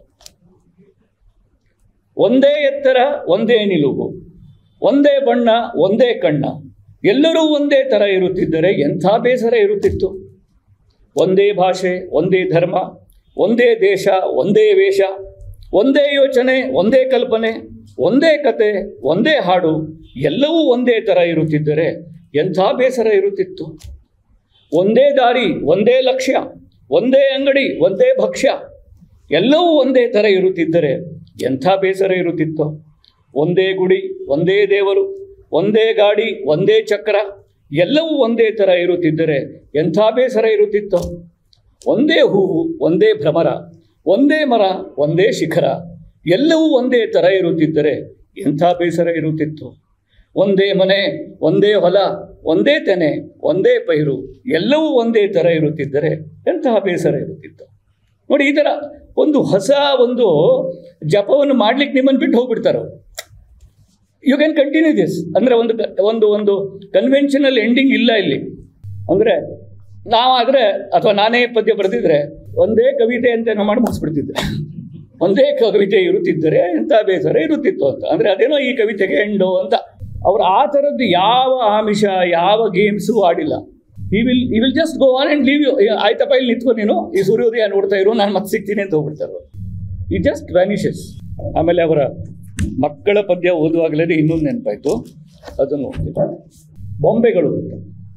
ಒಂದೇ ಎತ್ತರ ಒಂದೇ ನಿಲುವು ಒಂದೇ ಬಣ್ಣ ಒಂದೇ ಕಣ್ಣ ಎಲ್ಲರೂ ಒಂದೇ ಥರ ಇರುತ್ತಿದ್ದರೆ ಎಂಥ ಬೇಸರ ಇರುತ್ತಿತ್ತು ಒಂದೇ ಭಾಷೆ ಒಂದೇ ಧರ್ಮ ಒಂದೇ ದೇಶ ಒಂದೇ ವೇಷ ಒಂದೇ ಯೋಚನೆ ಒಂದೇ ಕಲ್ಪನೆ ಒಂದೇ ಕತೆ ಒಂದೇ ಹಾಡು ಎಲ್ಲವೂ ಒಂದೇ ಥರ ಇರುತ್ತಿದ್ದರೆ ಎಂಥ ಬೇಸರ ಇರುತ್ತಿತ್ತು ಒಂದೇ ದಾರಿ ಒಂದೇ ಲಕ್ಷ್ಯ ಒಂದೇ ಅಂಗಡಿ ಒಂದೇ ಭಕ್ಷ್ಯ ಎಲ್ಲವೂ ಒಂದೇ ಥರ ಇರುತ್ತಿದ್ದರೆ ಎಂಥ ಬೇಸರ ಇರುತ್ತಿತ್ತು ಒಂದೇ ಗುಡಿ ಒಂದೇ ದೇವರು ಒಂದೇ ಗಾಡಿ ಒಂದೇ ಚಕ್ರ ಎಲ್ಲವೂ ಒಂದೇ ಥರ ಇರುತ್ತಿದ್ದರೆ ಎಂಥ ಬೇಸರ ಇರುತ್ತಿತ್ತು ಒಂದೇ ಹೂವು ಒಂದೇ ಭ್ರಮರ ಒಂದೇ ಮರ ಒಂದೇ ಶಿಖರ ಎಲ್ಲವೂ ಒಂದೇ ಥರ ಇರುತ್ತಿದ್ದರೆ ಎಂಥ ಬೇಸರ ಇರುತ್ತಿತ್ತು ಒಂದೇ ಮನೆ ಒಂದೇ ಹೊಲ ಒಂದೇ ತೆನೆ ಒಂದೇ ಪೈರು ಎಲ್ಲವೂ ಒಂದೇ ಥರ ಇರುತ್ತಿದ್ದರೆ ಎಂತಹ ಬೇಸರ ಇರುತ್ತಿತ್ತು ನೋಡಿ ಈ ಥರ ಒಂದು ಹೊಸ ಒಂದು ಜಪವನ್ನು ಮಾಡ್ಲಿಕ್ಕೆ ನಿಮ್ಮನ್ನು ಬಿಟ್ಟು ಹೋಗ್ಬಿಡ್ತಾರೆ ಅವರು ಯು ಕ್ಯಾನ್ ಕಂಟಿನ್ಯೂ ದಿಸ್ ಅಂದರೆ ಒಂದು ಕ- ಒಂದು ಒಂದು ಕನ್ವೆನ್ಷನಲ್ ಎಂಡಿಂಗ್ ಇಲ್ಲ ಇಲ್ಲಿ ಅಂದರೆ ನಾವಾದರೆ ಅಥವಾ ನಾನೇ ಪದ್ಯ ಬರೆದಿದ್ರೆ ಒಂದೇ ಕವಿತೆ ಅಂತ ನಾವು ಮಾಡಿ ಮುಗಿಸ್ಬಿಡ್ತಿದ್ದೆ ಒಂದೇ ಕವಿತೆ ಇರುತ್ತಿದ್ದರೆ ಎಂಥ ಬೇಸರ ಇರುತ್ತಿತ್ತು ಅಂತ ಅಂದರೆ ಅದೇನೋ ಈ ಕವಿತೆಗೆ ಎಂಡು ಅಂತ ಅವ್ರು ಆ ಥರದ್ದು ಯಾವ ಆಮಿಷ ಯಾವ games ಆಡಿಲ್ಲ he will he will just go on and leave you ಆಯ್ತಪ್ಪ ಇಲ್ಲಿ ನಿಂತ್ಕೊ ನೀನು ಈ ಸೂರ್ಯೋದಯ ನೋಡ್ತಾ ಇರು ನಾನು ಮತ್ತೆ ಸಿಗ್ತೀನಿ ಅಂತ ಹೋಗ್ಬಿಡ್ತಾರೆ ಈ ಜಸ್ಟ್ ವ್ಯಾನಿಷಸ್ ಆಮೇಲೆ ಅವರ ಮಕ್ಕಳ ಪದ್ಯ ಓದುವಾಗಲೇ ಇನ್ನೊಂದು ನೆನಪಾಯಿತು ಅದನ್ನು ಓದ್ತೀನಿ ಬೊಂಬೆಗಳು ಅಂತ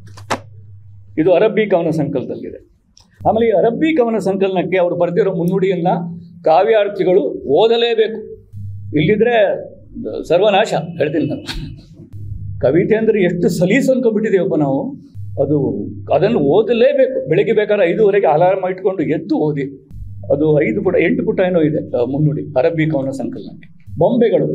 ಇದು ಅರಬ್ಬಿ ಕವನ ಸಂಕಲನದಲ್ಲಿದೆ ಆಮೇಲೆ ಈ ಅರಬ್ಬಿ ಕವನ ಸಂಕಲನಕ್ಕೆ ಅವರು ಬರೆದಿರೋ ಮುನ್ನುಡಿಯನ್ನು ಕಾವ್ಯಾರ್ಥಿಗಳು ಓದಲೇಬೇಕು ಇಲ್ಲಿದ್ರೆ ಸರ್ವನಾಶ ಹೇಳ್ತೀನಿ ನಾನು ಕವಿತೆ ಅಂದರೆ ಎಷ್ಟು ಸಲೀಸು ಅನ್ಕೊಂಡ್ಬಿಟ್ಟಿದ್ದೀವಪ್ಪ ನಾವು ಅದು ಅದನ್ನು ಓದಲೇಬೇಕು ಬೆಳಿಗ್ಗೆ ಬೇಕಾದ್ರೆ ಐದುವರೆಗೆ ಅಲಾರಾಮ್ ಇಟ್ಕೊಂಡು ಎದ್ದು ಓದಿ ಅದು ಐದು ಪುಟ ಎಂಟು ಪುಟ ಏನೋ ಇದೆ ಆ, ಮುನ್ನುಡಿ ಅರಬ್ಬಿ ಕವನ ಸಂಕಲನಕ್ಕೆ ಬೊಂಬೆಗಳು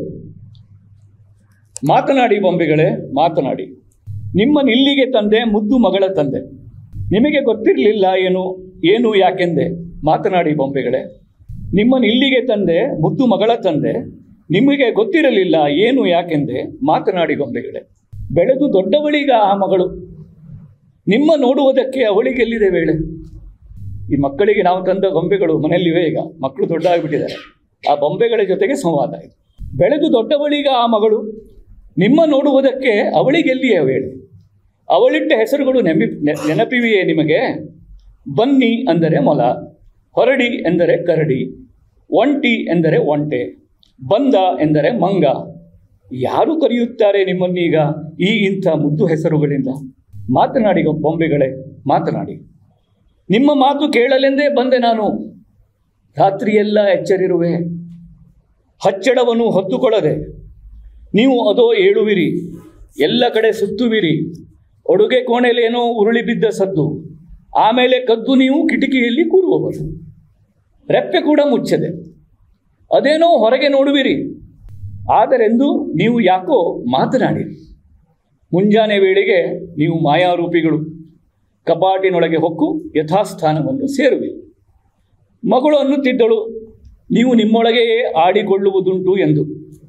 ಮಾತನಾಡಿ ಬೊಂಬೆಗಳೇ ಮಾತನಾಡಿ ನಿಮ್ಮನ್ನು ಇಲ್ಲಿಗೆ ತಂದೆ ಮುದ್ದು ಮಗಳ ತಂದೆ ನಿಮಗೆ ಗೊತ್ತಿರಲಿಲ್ಲ ಏನು ಏನು ಯಾಕೆಂದೆ ಮಾತನಾಡಿ ಬೊಂಬೆಗಳೇ ನಿಮ್ಮನ್ನು ಇಲ್ಲಿಗೆ ತಂದೆ ಮುದ್ದು ಮಗಳ ತಂದೆ ನಿಮಗೆ ಗೊತ್ತಿರಲಿಲ್ಲ ಏನು ಯಾಕೆಂದೆ ಮಾತನಾಡಿ ಗೊಂಬೆಗಳೇ ಬೆಳೆದು ದೊಡ್ಡವಳೀಗ ಆ ಮಗಳು ನಿಮ್ಮ ನೋಡುವುದಕ್ಕೆ ಅವಳಿಗೆಲ್ಲಿದೆ ವೇಳೆ ಈ ಮಕ್ಕಳಿಗೆ ನಾವು ತಂದ ಗೊಂಬೆಗಳು ಮನೆಯಲ್ಲಿವೆ ಈಗ ಮಕ್ಕಳು ದೊಡ್ಡ ಆಗಿಬಿಟ್ಟಿದ್ದಾರೆ ಆ ಬೊಂಬೆಗಳ ಜೊತೆಗೆ ಸಂವಾದ ಇದೆ ಬೆಳೆದು ದೊಡ್ಡವಳೀಗ ಆ ಮಗಳು ನಿಮ್ಮ ನೋಡುವುದಕ್ಕೆ ಅವಳಿಗೆಲ್ಲಿಯೇ ವೇಳೆ ಅವಳಿಟ್ಟ ಹೆಸರುಗಳು ನೆಮಿ ನೆ- ನೆನಪಿವೆಯೇ ನಿಮಗೆ ಬನ್ನಿ ಅಂದರೆ ಮೊಲ ಹೊರಡಿ ಎಂದರೆ ಕರಡಿ ಒಂಟಿ ಎಂದರೆ ಒಂಟೆ ಬಂದ ಎಂದರೆ ಮಂಗ ಯಾರು ಕರೆಯುತ್ತಾರೆ ನಿಮ್ಮನ್ನೀಗ ಈ ಇಂಥ ಮುದ್ದು ಹೆಸರುಗಳಿಂದ ಮಾತನಾಡಿ ಬೊಂಬೆಗಳೇ ಮಾತನಾಡಿ ನಿಮ್ಮ ಮಾತು ಕೇಳಲೆಂದೇ ಬಂದೆ ನಾನು ರಾತ್ರಿಯೆಲ್ಲ ಎಚ್ಚರಿರುವೆ ಹಚ್ಚಡವನ್ನು ಹೊತ್ತುಕೊಳ್ಳದೆ ನೀವು ಅದೋ ಏಳುವಿರಿ ಎಲ್ಲ ಕಡೆ ಸುತ್ತುವಿರಿ ಅಡುಗೆ ಕೋಣೆಲೇನೋ ಉರುಳಿ ಬಿದ್ದ ಸದ್ದು ಆಮೇಲೆ ಕದ್ದು ನೀವು ಕಿಟಕಿಯಲ್ಲಿ ಕೂರುವವರು ರೆಪ್ಪೆ ಕೂಡ ಮುಚ್ಚದೆ ಅದೇನೋ ಹೊರಗೆ ನೋಡುವಿರಿ ಆದರೆಂದು ನೀವು ಯಾಕೋ ಮಾತನಾಡಿರಿ ಮುಂಜಾನೆ ವೇಳೆಗೆ ನೀವು ಮಾಯಾರೂಪಿಗಳು ಕಪಾಟಿನೊಳಗೆ ಹೊಕ್ಕು ಯಥಾಸ್ಥಾನವನ್ನು ಸೇರುವೆ ಮಗಳು ಅನ್ನುತ್ತಿದ್ದಳು ನೀವು ನಿಮ್ಮೊಳಗೆಯೇ ಆಡಿಕೊಳ್ಳುವುದುಂಟು ಎಂದು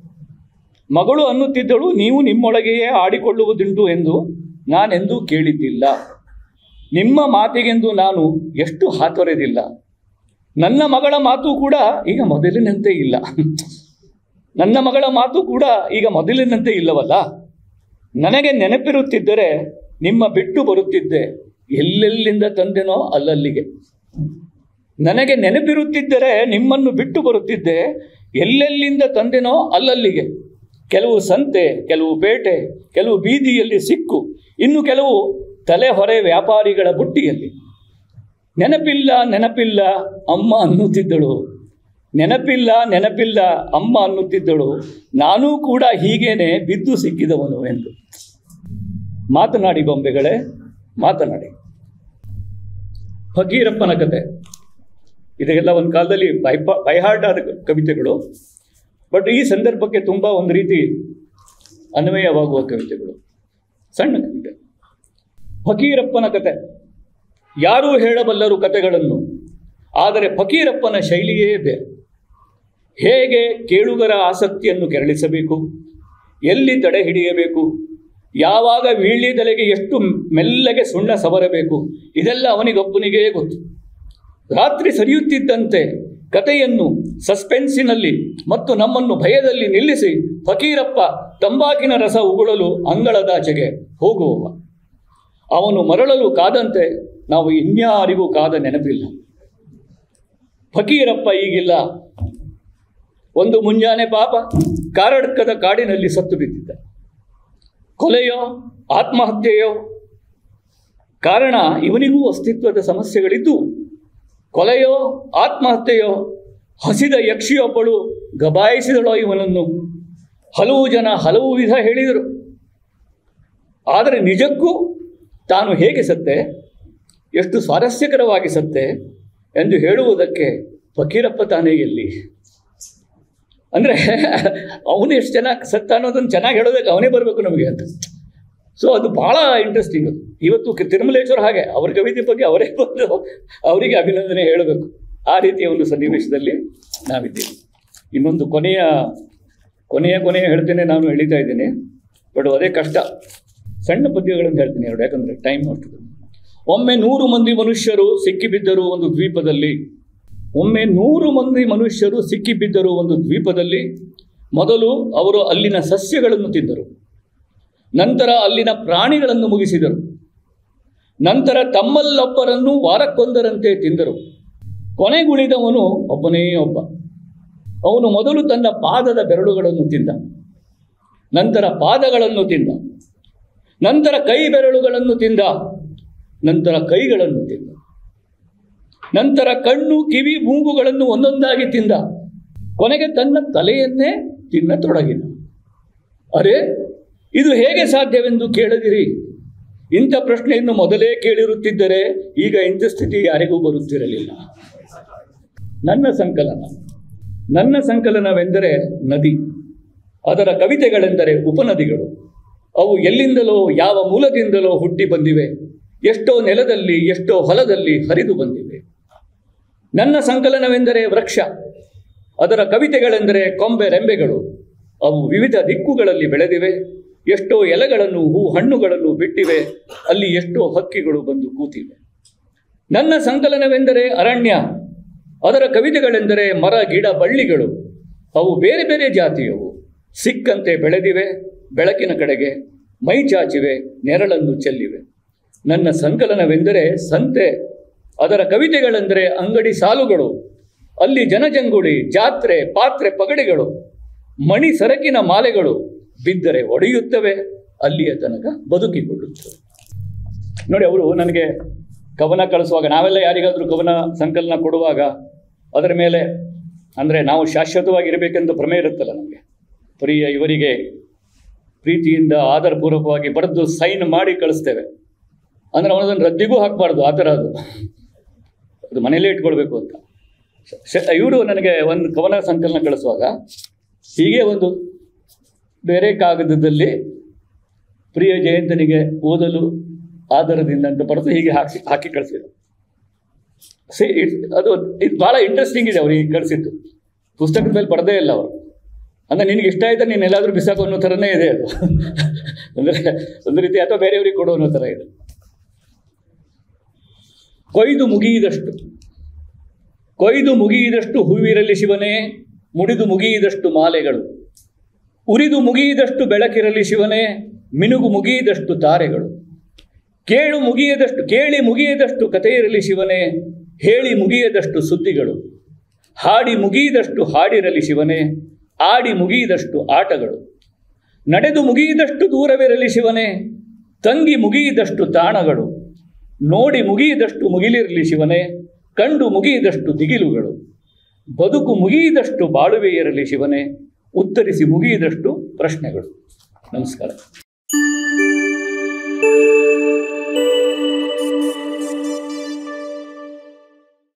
ಮಗಳು ಅನ್ನುತ್ತಿದ್ದಳು ನೀವು ನಿಮ್ಮೊಳಗೆಯೇ ಆಡಿಕೊಳ್ಳುವುದುಂಟು ಎಂದು ನಾನೆಂದೂ ಕೇಳಿದ್ದಿಲ್ಲ ನಿಮ್ಮ ಮಾತಿಗೆಂದು ನಾನು ಎಷ್ಟು ಹಾತೊರೆದಿಲ್ಲ ನನ್ನ ಮಗಳ ಮಾತು ಕೂಡ ಈಗ ಮೊದಲಿನಂತೆ ಇಲ್ಲ ನನ್ನ ಮಗಳ ಮಾತು ಕೂಡ ಈಗ ಮೊದಲಿನಂತೆ ಇಲ್ಲವಲ್ಲ ನನಗೆ ನೆನಪಿರುತ್ತಿದ್ದರೆ ನಿಮ್ಮ ಬಿಟ್ಟು ಬರುತ್ತಿದ್ದೆ ಎಲ್ಲೆಲ್ಲಿಂದ ತಂದೆನೋ ಅಲ್ಲಲ್ಲಿಗೆ ನನಗೆ ನೆನಪಿರುತ್ತಿದ್ದರೆ ನಿಮ್ಮನ್ನು ಬಿಟ್ಟು ಬರುತ್ತಿದ್ದೆ ಎಲ್ಲೆಲ್ಲಿಂದ ತಂದೆನೋ ಅಲ್ಲಲ್ಲಿಗೆ ಕೆಲವು ಸಂತೆ ಕೆಲವು ಪೇಟೆ ಕೆಲವು ಬೀದಿಯಲ್ಲಿ ಸಿಕ್ಕು ಇನ್ನು ಕೆಲವು ತಲೆ ಹೊರೆ ವ್ಯಾಪಾರಿಗಳ ಬುಟ್ಟಿಯಲ್ಲಿ ನೆನಪಿಲ್ಲ ನೆನಪಿಲ್ಲ ಅಮ್ಮ ಅನ್ನುತ್ತಿದ್ದಳು ನೆನಪಿಲ್ಲ ನೆನಪಿಲ್ಲ ಅಮ್ಮ ಅನ್ನುತ್ತಿದ್ದಳು ನಾನೂ ಕೂಡ ಹೀಗೇನೆ ಬಿದ್ದು ಸಿಕ್ಕಿದವನು ಎಂದು ಮಾತನಾಡಿ ಬೊಂಬೆಗಳೇ ಮಾತನಾಡಿ ಫಕೀರಪ್ಪನ ಕತೆ ಇದೆಲ್ಲ ಒಂದು ಕಾಲದಲ್ಲಿ ಬೈಪ ಬೈಹಾರ್ಟ್ ಆದ ಕವಿತೆಗಳು ಬಟ್ ಈ ಸಂದರ್ಭಕ್ಕೆ ತುಂಬ ಒಂದು ರೀತಿ ಅನ್ವಯವಾಗುವ ಕವಿತೆಗಳು ಸಣ್ಣ ಕವಿತೆ ಫಕೀರಪ್ಪನ ಕತೆ ಯಾರೂ ಹೇಳಬಲ್ಲರು ಕತೆಗಳನ್ನು ಆದರೆ ಫಕೀರಪ್ಪನ ಶೈಲಿಯೇ ಬೇರೆ ಹೇಗೆ ಕೇಳುಗರ ಆಸಕ್ತಿಯನ್ನು ಕೆರಳಿಸಬೇಕು ಎಲ್ಲಿ ತಡೆ ಹಿಡಿಯಬೇಕು ಯಾವಾಗ ವೀಳ್ಯದೆಲೆಗೆ ಎಷ್ಟು ಮೆಲ್ಲಗೆ ಸುಣ್ಣ ಸವರಬೇಕು ಇದೆಲ್ಲ ಅವನಿಗೊಬ್ಬನಿಗೇ ಗೊತ್ತು ರಾತ್ರಿ ಸರಿಯುತ್ತಿದ್ದಂತೆ ಕತೆಯನ್ನು ಸಸ್ಪೆನ್ಸಿನಲ್ಲಿ ಮತ್ತು ನಮ್ಮನ್ನು ಭಯದಲ್ಲಿ ನಿಲ್ಲಿಸಿ ಫಕೀರಪ್ಪ ತಂಬಾಕಿನ ರಸ ಉಗುಳಲು ಅಂಗಳದಾಚೆಗೆ ಹೋಗುವವ ಅವನು ಮರಳಲು ಕಾದಂತೆ ನಾವು ಇನ್ಯಾರಿಗೂ ಕಾದ ನೆನಪಿಲ್ಲ ಫಕೀರಪ್ಪ ಈಗಿಲ್ಲ ಒಂದು ಮುಂಜಾನೆ ಪಾಪ ಕಾರಡ್ಕದ ಕಾಡಿನಲ್ಲಿ ಸತ್ತು ಬಿದ್ದಿದ್ದ ಕೊಲೆಯೋ ಆತ್ಮಹತ್ಯೆಯೋ ಕಾರಣ ಇವನಿಗೂ ಅಸ್ತಿತ್ವದ ಸಮಸ್ಯೆಗಳಿದ್ದು ಕೊಲೆಯೋ ಆತ್ಮಹತ್ಯೆಯೋ ಹಸಿದ ಯಕ್ಷಿಯೊಬ್ಬಳು ಗಬಾಯಿಸಿದಳೋ ಇವನನ್ನು ಹಲವು ಜನ ಹಲವು ವಿಧ ಹೇಳಿದರು ಆದರೆ ನಿಜಕ್ಕೂ ತಾನು ಹೇಗೆ ಸತ್ತೆ ಎಷ್ಟು ಸ್ವಾರಸ್ಯಕರವಾಗಿ ಸತ್ತೆ ಎಂದು ಹೇಳುವುದಕ್ಕೆ ಫಕೀರಪ್ಪ ತಾನೇ ಎಲ್ಲಿ ಅಂದರೆ ಅವನು ಎಷ್ಟು ಚೆನ್ನಾಗಿ ಸತ್ತ ಅನ್ನೋದನ್ನು ಚೆನ್ನಾಗಿ ಹೇಳೋದಕ್ಕೆ ಅವನೇ ಬರಬೇಕು ನಮಗೆ ಅಂತ ಸೊ ಅದು ಭಾಳ ಇಂಟ್ರೆಸ್ಟಿಂಗ್ ಅದು ಇವತ್ತು ಕ- ತಿರುಮಲೇಶ್ವರ ಹಾಗೆ ಅವ್ರ ಕವಿತೆ ಬಗ್ಗೆ ಅವರೇ ಬಂದು ಅವರಿಗೆ ಅಭಿನಂದನೆ ಹೇಳಬೇಕು ಆ ರೀತಿಯ ಒಂದು ಸನ್ನಿವೇಶದಲ್ಲಿ ನಾವಿದ್ದೀವಿ ಇನ್ನೊಂದು ಕೊನೆಯ ಕೊನೆಯ ಕೊನೆಯ ಹೇಳ್ತೇನೆ ನಾನು ಎಳಿತಾ ಇದ್ದೀನಿ ಬಟ್ ಅದೇ ಕಷ್ಟ ಸಣ್ಣ ಪದ್ಯಗಳನ್ನು ಹೇಳ್ತೀನಿ ಎರಡು ಯಾಕಂದರೆ ಟೈಮ್ ಆಗ್ತದೆ ಒಮ್ಮೆ ನೂರು ಮಂದಿ ಮನುಷ್ಯರು ಸಿಕ್ಕಿಬಿದ್ದರು ಒಂದು ದ್ವೀಪದಲ್ಲಿ ಒಮ್ಮೆ ನೂರು ಮಂದಿ ಮನುಷ್ಯರು ಸಿಕ್ಕಿಬಿದ್ದರು ಒಂದು ದ್ವೀಪದಲ್ಲಿ ಮೊದಲು ಅವರು ಅಲ್ಲಿನ ಸಸ್ಯಗಳನ್ನು ತಿಂದರು ನಂತರ ಅಲ್ಲಿನ ಪ್ರಾಣಿಗಳನ್ನು ಮುಗಿಸಿದರು ನಂತರ ತಮ್ಮಲ್ಲೊಬ್ಬರನ್ನು ವಾರಕ್ಕೊಂದರಂತೆ ತಿಂದರು ಕೊನೆಗುಳಿದವನು ಒಬ್ಬನೇ ಒಬ್ಬ ಅವನು ಮೊದಲು ತನ್ನ ಪಾದದ ಬೆರಳುಗಳನ್ನು ತಿಂದ ನಂತರ ಪಾದಗಳನ್ನು ತಿಂದ ನಂತರ ಕೈ ಬೆರಳುಗಳನ್ನು ತಿಂದ ನಂತರ ಕೈಗಳನ್ನು ತಿಂದ ನಂತರ ಕಣ್ಣು ಕಿವಿ ಮೂಗುಗಳನ್ನು ಒಂದೊಂದಾಗಿ ತಿಂದ ಕೊನೆಗೆ ತನ್ನ ತಲೆಯನ್ನೇ ತಿನ್ನತೊಡಗಿದ ಅರೆ ಇದು ಹೇಗೆ ಸಾಧ್ಯವೆಂದು ಕೇಳದಿರಿ ಇಂಥ ಪ್ರಶ್ನೆಯನ್ನು ಮೊದಲೇ ಕೇಳಿರುತ್ತಿದ್ದರೆ ಈಗ ಇಂಥ ಸ್ಥಿತಿ ಯಾರಿಗೂ ಬರುತ್ತಿರಲಿಲ್ಲ ನನ್ನ ಸಂಕಲನ ನನ್ನ ಸಂಕಲನವೆಂದರೆ ನದಿ ಅದರ ಕವಿತೆಗಳೆಂದರೆ ಉಪನದಿಗಳು ಅವು ಎಲ್ಲಿಂದಲೋ ಯಾವ ಮೂಲದಿಂದಲೋ ಹುಟ್ಟಿ ಬಂದಿವೆ ಎಷ್ಟೋ ನೆಲದಲ್ಲಿ ಎಷ್ಟೋ ಹೊಲದಲ್ಲಿ ಹರಿದು ಬಂದಿವೆ ನನ್ನ ಸಂಕಲನವೆಂದರೆ ವೃಕ್ಷ ಅದರ ಕವಿತೆಗಳೆಂದರೆ ಕೊಂಬೆ ರೆಂಬೆಗಳು ಅವು ವಿವಿಧ ದಿಕ್ಕುಗಳಲ್ಲಿ ಬೆಳೆದಿವೆ ಎಷ್ಟೋ ಎಲೆಗಳನ್ನು ಹೂ ಹಣ್ಣುಗಳನ್ನು ಬಿಟ್ಟಿವೆ ಅಲ್ಲಿ ಎಷ್ಟೋ ಹಕ್ಕಿಗಳು ಬಂದು ಕೂತಿವೆ ನನ್ನ ಸಂಕಲನವೆಂದರೆ ಅರಣ್ಯ ಅದರ ಕವಿತೆಗಳೆಂದರೆ ಮರ ಗಿಡ ಬಳ್ಳಿಗಳು ಅವು ಬೇರೆ ಬೇರೆ ಜಾತಿಯವು ಸಿಕ್ಕಂತೆ ಬೆಳೆದಿವೆ ಬೆಳಕಿನ ಕಡೆಗೆ ಮೈ ಚಾಚಿವೆ ನೆರಳನ್ನು ಚೆಲ್ಲಿವೆ ನನ್ನ ಸಂಕಲನವೆಂದರೆ ಸಂತೆ ಅದರ ಕವಿತೆಗಳೆಂದರೆ ಅಂಗಡಿ ಸಾಲುಗಳು ಅಲ್ಲಿ ಜನಜಂಗುಳಿ ಜಾತ್ರೆ ಪಾತ್ರೆ ಪಗಡಿಗಳು ಮಣಿ ಸರಕಿನ ಮಾಲೆಗಳು ಬಿದ್ದರೆ ಒಡೆಯುತ್ತವೆ ಅಲ್ಲಿಯ ತನಕ ಬದುಕಿಕೊಳ್ಳುತ್ತವೆ ನೋಡಿ ಅವರು ನನಗೆ ಕವನ ಕಳಿಸುವಾಗ ನಾವೆಲ್ಲ ಯಾರಿಗಾದರೂ ಕವನ ಸಂಕಲನ ಕೊಡುವಾಗ ಅದರ ಮೇಲೆ ಅಂದರೆ ನಾವು ಶಾಶ್ವತವಾಗಿ ಇರಬೇಕೆಂದು ಭ್ರಮೆ ಇರುತ್ತಲ್ಲ ನಮಗೆ ಪ್ರಿಯ ಇವರಿಗೆ ಪ್ರೀತಿಯಿಂದ ಆಧಾರಪೂರ್ವಕವಾಗಿ ಬರೆದು ಸೈನ್ ಮಾಡಿ ಕಳಿಸ್ತೇವೆ ಅಂದರೆ ಅವನದನ್ನು ರದ್ದಿಗೂ ಹಾಕಬಾರ್ದು ಆ ಥರ ಅದು ಅದು ಮನೇಲೇ ಇಟ್ಕೊಳ್ಬೇಕು ಅಂತ ಇವರು ನನಗೆ ಒಂದು ಕವನ ಸಂಕಲನ ಕಳಿಸುವಾಗ ಹೀಗೆ ಒಂದು ಬೇರೆ ಕಾಗದದಲ್ಲಿ ಪ್ರಿಯ ಜಯಂತನಿಗೆ ಓದಲು ಆಧಾರದಿಂದ ಅಂತ ಬರೆದು ಹೀಗೆ ಹಾಕಿ ಹಾಕಿ ಕಳಿಸಿದ್ರು ಸಿ ಇಟ್ಸ್ ಅದು ಇದು ಭಾಳ ಇಂಟ್ರೆಸ್ಟಿಂಗ್ ಇದೆ ಅವ್ರಿಗೆ ಕಳಿಸಿದ್ದು ಪುಸ್ತಕದ ಮೇಲೆ ಬರದೇ ಇಲ್ಲ ಅವರು ಅಂದರೆ ನಿನಗೆ ಇಷ್ಟ ಆಯ್ತಾ ನೀನು ಎಲ್ಲಾದರೂ ಬಿಸಾಕು ಅನ್ನೋ ಥರನೇ ಇದೆ ಅದು ಅಂದರೆ ಒಂದು ರೀತಿ ಅಥವಾ ಬೇರೆಯವ್ರಿಗೆ ಕೊಡು ಅನ್ನೋ ಥರ ಇದೆ ಕೊಯ್ದು ಮುಗಿಯಿದಷ್ಟು ಕೊಯ್ದು ಮುಗಿಯಿದಷ್ಟು ಹೂವಿರಲಿ ಶಿವನೇ ಮುಡಿದು ಮುಗಿಯಿದಷ್ಟು ಮಾಲೆಗಳು ಉರಿದು ಮುಗಿಯಿದಷ್ಟು ಬೆಳಕಿರಲಿ ಶಿವನೇ ಮಿನುಗು ಮುಗಿಯಿದಷ್ಟು ತಾರೆಗಳು ಕೇಳು ಮುಗಿಯದಷ್ಟು ಕೇಳಿ ಮುಗಿಯದಷ್ಟು ಕಥೆ ಇರಲಿ ಶಿವನೇ ಹೇಳಿ ಮುಗಿಯದಷ್ಟು ಸುದ್ದಿಗಳು ಹಾಡಿ ಮುಗಿಯದಷ್ಟು ಹಾಡಿರಲಿ ಶಿವನೇ ಆಡಿ ಮುಗಿಯದಷ್ಟು ಆಟಗಳು ನಡೆದು ಮುಗಿಯದಷ್ಟು ದೂರವಿರಲಿ ಶಿವನೇ ತಂಗಿ ಮುಗಿಯದಷ್ಟು ತಾಣಗಳು ನೋಡಿ ಮುಗಿಯದಷ್ಟು ಮುಗಿಲಿರಲಿ ಶಿವನೇ ಕಂಡು ಮುಗಿಯದಷ್ಟು ದಿಗಿಲುಗಳು ಬದುಕು ಮುಗಿಯದಷ್ಟು ಬಾಳುವೆ ಇರಲಿ ಶಿವನೇ ಉತ್ತರಿಸಿ ಮುಗಿಯದಷ್ಟು ಪ್ರಶ್ನೆಗಳು ನಮಸ್ಕಾರ